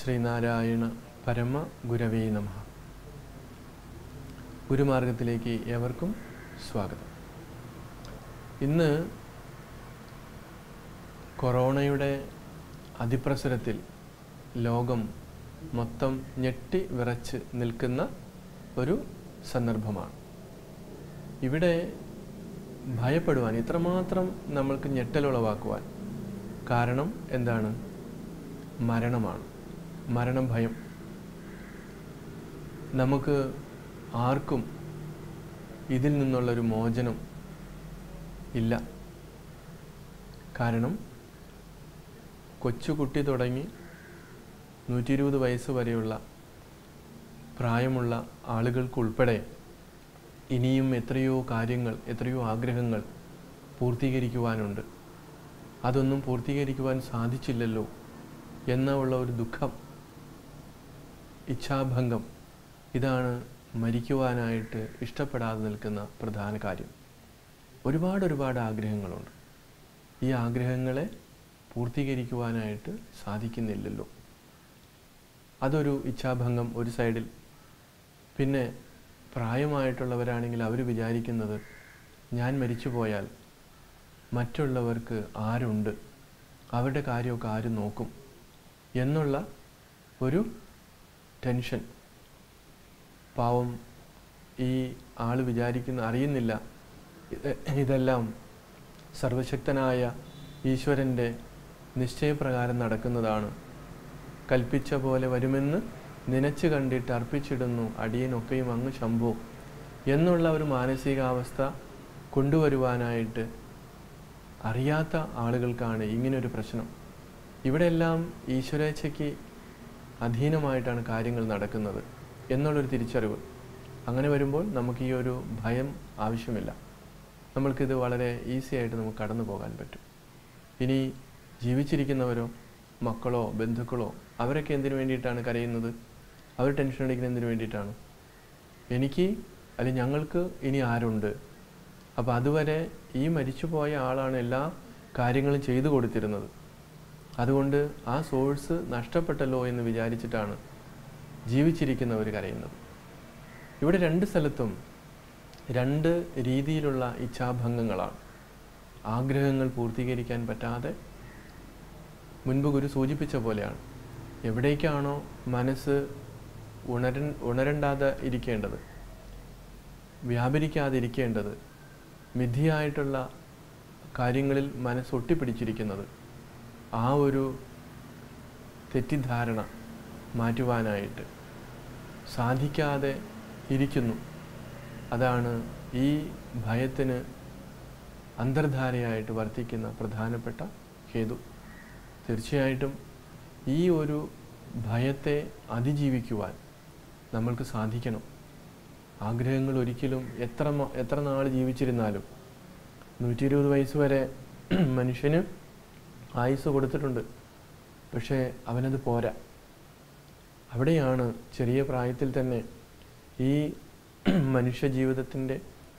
ശ്രീനാരായണ പരമ ഗുരവേ നമ ഗുരുമാർഗത്തിലേക്ക് ഏവർക്കും സ്വാഗതം ഇന്ന് കൊറോണയുടെ അതിപ്രസരത്തിൽ ലോകം മൊത്തം ഞെട്ടി വിറച്ച് നിൽക്കുന്ന ഒരു സന്ദർഭമാണ് ഇവിടെ ഭയപ്പെടുവാൻ ഇത്രമാത്രം നമ്മൾക്ക് ഞെട്ടലുളവാക്കുവാൻ കാരണം എന്താണ് മരണമാണ് മരണം ഭയം നമുക്ക് ആർക്കും ഇതിൽ നിന്നുള്ളൊരു മോചനം ഇല്ല കാരണം കൊച്ചുകുട്ടി തുടങ്ങി നൂറ്റി ഇരുപത് വയസ്സ് വരെയുള്ള പ്രായമുള്ള ആളുകൾക്കുൾപ്പെടെ ഇനിയും എത്രയോ കാര്യങ്ങൾ എത്രയോ ആഗ്രഹങ്ങൾ പൂർത്തീകരിക്കുവാനുണ്ട് അതൊന്നും പൂർത്തീകരിക്കുവാൻ സാധിച്ചില്ലല്ലോ എന്ന ഉള്ള ഒരു ദുഃഖം ഇച്ഛാഭംഗം ഇതാണ് മരിക്കുവാനായിട്ട് ഇഷ്ടപ്പെടാതെ നിൽക്കുന്ന പ്രധാന കാര്യം ഒരുപാട് ഒരുപാട് ആഗ്രഹങ്ങളുണ്ട് ഈ ആഗ്രഹങ്ങളെ പൂർത്തീകരിക്കുവാനായിട്ട് സാധിക്കുന്നില്ലല്ലോ അതൊരു ഇച്ഛാഭംഗം ഒരു സൈഡിൽ പിന്നെ പ്രായമായിട്ടുള്ളവരാണെങ്കിൽ അവർ വിചാരിക്കുന്നത് ഞാൻ മരിച്ചു പോയാൽ മറ്റുള്ളവർക്ക് ആരുണ്ട് അവരുടെ കാര്യമൊക്കെ ആര് നോക്കും എന്നുള്ള ഒരു ടെൻഷൻ പാവം ഈ ആൾ വിചാരിക്കുന്ന അറിയുന്നില്ല ഇത് ഇതെല്ലാം സർവശക്തനായ ഈശ്വരൻ്റെ നിശ്ചയപ്രകാരം നടക്കുന്നതാണ് കൽപ്പിച്ച പോലെ വരുമെന്ന് നനച്ചു കണ്ടിട്ട് അർപ്പിച്ചിടുന്നു അടിയനൊക്കെയും അങ്ങ് ശംഭോ എന്നുള്ള ഒരു മാനസികാവസ്ഥ കൊണ്ടുവരുവാനായിട്ട് അറിയാത്ത ആളുകൾക്കാണ് ഇങ്ങനൊരു പ്രശ്നം ഇവിടെയെല്ലാം ഈശ്വരേച്ഛയ്ക്ക് അധീനമായിട്ടാണ് കാര്യങ്ങൾ നടക്കുന്നത് എന്നുള്ളൊരു തിരിച്ചറിവ് അങ്ങനെ വരുമ്പോൾ നമുക്ക് ഈ ഒരു ഭയം ആവശ്യമില്ല നമ്മൾക്കിത് വളരെ ഈസി ആയിട്ട് നമുക്ക് കടന്നു പോകാൻ പറ്റും ഇനി ജീവിച്ചിരിക്കുന്നവരോ മക്കളോ ബന്ധുക്കളോ അവരൊക്കെ എന്തിനു വേണ്ടിയിട്ടാണ് കരയുന്നത് അവർ ടെൻഷൻ അടിക്കുന്നത് എന്തിനു വേണ്ടിയിട്ടാണ് എനിക്ക് അല്ലെങ്കിൽ ഞങ്ങൾക്ക് ഇനി ആരുണ്ട് അപ്പോൾ അതുവരെ ഈ മരിച്ചുപോയ ആളാണ് എല്ലാ കാര്യങ്ങളും ചെയ്തു കൊടുത്തിരുന്നത് അതുകൊണ്ട് ആ സോഴ്സ് നഷ്ടപ്പെട്ടല്ലോ എന്ന് വിചാരിച്ചിട്ടാണ് ജീവിച്ചിരിക്കുന്നവർ കരയുന്നത് ഇവിടെ രണ്ട് സ്ഥലത്തും രണ്ട് രീതിയിലുള്ള ഇച്ഛാഭംഗങ്ങളാണ് ആഗ്രഹങ്ങൾ പൂർത്തീകരിക്കാൻ പറ്റാതെ മുൻപ് ഗുരു സൂചിപ്പിച്ച പോലെയാണ് എവിടേക്കാണോ മനസ്സ് ഉണര ഉണരണ്ടാതെ ഇരിക്കേണ്ടത് വ്യാപരിക്കാതെ ഇരിക്കേണ്ടത് മിഥിയായിട്ടുള്ള കാര്യങ്ങളിൽ മനസ്സ് ഒട്ടിപ്പിടിച്ചിരിക്കുന്നത് ആ ഒരു തെറ്റിദ്ധാരണ മാറ്റുവാനായിട്ട് സാധിക്കാതെ ഇരിക്കുന്നു അതാണ് ഈ ഭയത്തിന് അന്തർധാരയായിട്ട് വർത്തിക്കുന്ന പ്രധാനപ്പെട്ട ഹേതു തീർച്ചയായിട്ടും ഈ ഒരു ഭയത്തെ അതിജീവിക്കുവാൻ നമ്മൾക്ക് സാധിക്കണം ആഗ്രഹങ്ങൾ ഒരിക്കലും എത്ര മ- എത്ര നാൾ ജീവിച്ചിരുന്നാലും നൂറ്റി ഇരുപത് വയസ്സ് വരെ മനുഷ്യന് ആയുസ് കൊടുത്തിട്ടുണ്ട് പക്ഷേ അവനത് പോരാ അവിടെയാണ് ചെറിയ പ്രായത്തിൽ തന്നെ ഈ മനുഷ്യ ജീവിതത്തിൻ്റെ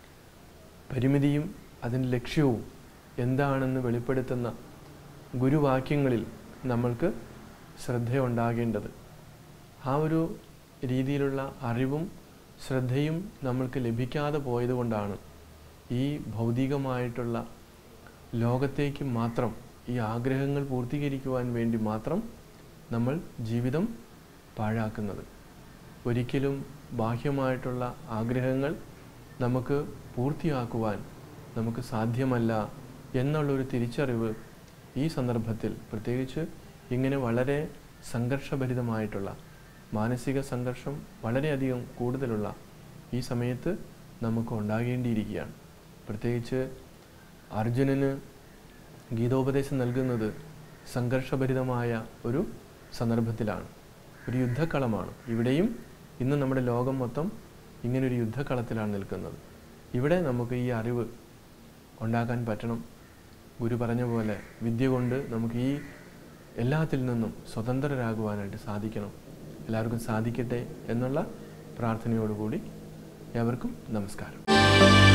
പരിമിതിയും അതിൻ്റെ ലക്ഷ്യവും എന്താണെന്ന് വെളിപ്പെടുത്തുന്ന ഗുരുവാക്യങ്ങളിൽ നമ്മൾക്ക് ശ്രദ്ധയുണ്ടാകേണ്ടത് ആ ഒരു രീതിയിലുള്ള അറിവും ശ്രദ്ധയും നമ്മൾക്ക് ലഭിക്കാതെ പോയതുകൊണ്ടാണ് ഈ ഭൗതികമായിട്ടുള്ള ലോകത്തേക്ക് മാത്രം ഈ ആഗ്രഹങ്ങൾ പൂർത്തീകരിക്കുവാൻ വേണ്ടി മാത്രം നമ്മൾ ജീവിതം പാഴാക്കുന്നത് ഒരിക്കലും ബാഹ്യമായിട്ടുള്ള ആഗ്രഹങ്ങൾ നമുക്ക് പൂർത്തിയാക്കുവാൻ നമുക്ക് സാധ്യമല്ല എന്നുള്ളൊരു തിരിച്ചറിവ് ഈ സന്ദർഭത്തിൽ പ്രത്യേകിച്ച് ഇങ്ങനെ വളരെ സംഘർഷഭരിതമായിട്ടുള്ള മാനസിക സംഘർഷം വളരെയധികം കൂടുതലുള്ള ഈ സമയത്ത് നമുക്ക് ഉണ്ടാകേണ്ടിയിരിക്കുകയാണ് പ്രത്യേകിച്ച് അർജുനന് ഗീതോപദേശം നൽകുന്നത് സംഘർഷഭരിതമായ ഒരു സന്ദർഭത്തിലാണ് ഒരു യുദ്ധക്കളമാണ് ഇവിടെയും ഇന്ന് നമ്മുടെ ലോകം മൊത്തം ഇങ്ങനൊരു യുദ്ധക്കളത്തിലാണ് നിൽക്കുന്നത് ഇവിടെ നമുക്ക് ഈ അറിവ് ഉണ്ടാക്കാൻ പറ്റണം ഗുരു പറഞ്ഞ പോലെ വിദ്യ കൊണ്ട് നമുക്ക് ഈ എല്ലാത്തിൽ നിന്നും സ്വതന്ത്രരാകുവാനായിട്ട് സാധിക്കണം എല്ലാവർക്കും സാധിക്കട്ടെ എന്നുള്ള പ്രാർത്ഥനയോടുകൂടി ഏവർക്കും നമസ്കാരം